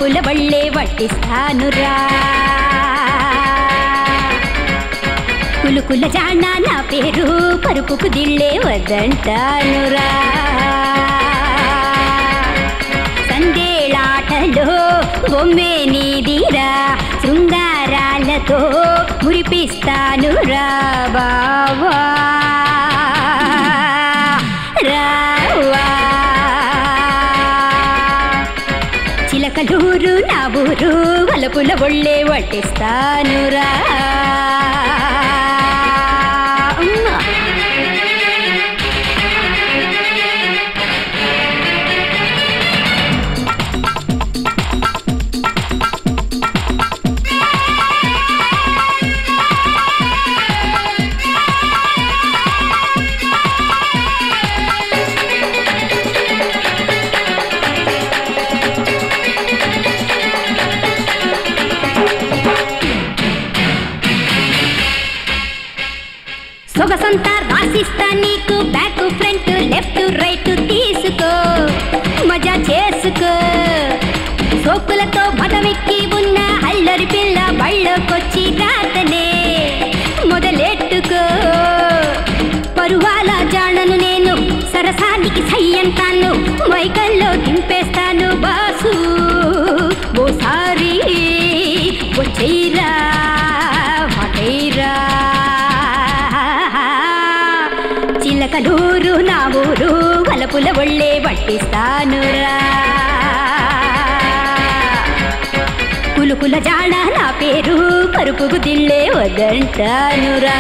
వలపుల బళ్ళే వడ్డిస్తానురా కులుకుల జాణ నా పేరు పరుపుకు దిళ్ళే వద్దంటానురా సందేళాటలో బొమ్మే నీదిరా శృంగారాలతో మురిపిస్తానురా బావా రావా చిలకలూరు నా ఊరు వలపుల ఒళ్ళే వడ్డిస్తానురా అమ్మా. సొగసంతా రాసిస్తా నీకు బ్యాక్ ఫ్రంట్ లెఫ్ట్ రైట్ తీసుకో మజా చేసుకో సోకులతో మదమెక్కి ఉన్న అల్లరి పిల్ల బళ్ళకొచ్చి రాతనే మొదలెట్టుకో పరువాల జాడను నేను సరసానికి సయ్యంతాను మైకల్లో దింపేస్తాను బాసు ఓసారి వచ్చేరా వాటేరా చిలకలూరు నా ఊరు వలపుల ఒళ్ళే పట్టిస్తానురా కులుకుల జాడ నా పేరు పరుపుకు దిళ్ళే వద్దంటానురా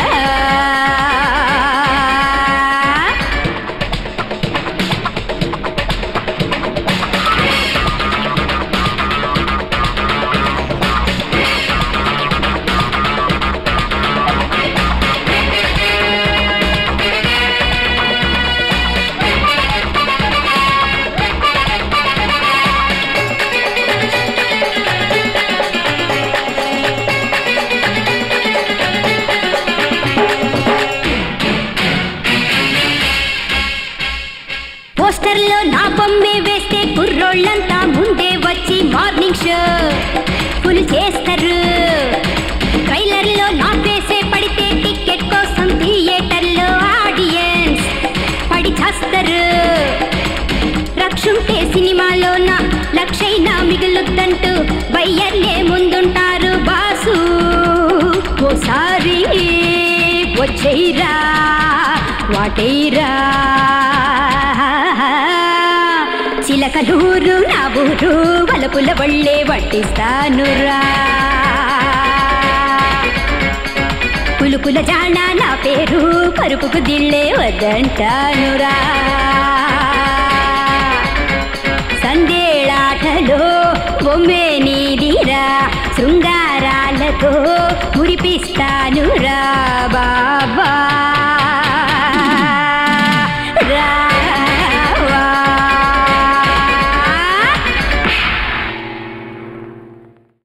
పోస్టర్లో నా బొమ్మే వేస్తే కుర్రోళ్ళంతా ముందే వచ్చి మార్నింగ్ షో ఫుల్ చేస్తారు ట్రైలర్లో నా ఫేసే పడితే టికెట్ కోసం థియేటర్లో ఆడియన్స్ పడి చేస్తారు రక్షుంటే సినిమాలో నా లక్షైనా మిగులుద్దంటూ బయ్యర్లే ముందుంటారు బాసు ఓసారి వచ్చేరా వాటేరా చిలకలూరు నా ఊరు వలపుల బళ్ళే వడ్డిస్తానురా కులుకుల జాణ నా పేరు పరుపుకు దిళ్ళే వద్దంటానురా సందేళాటలో బొమ్మే నీదిరా శృంగారాలతో మురిపిస్తానురా బా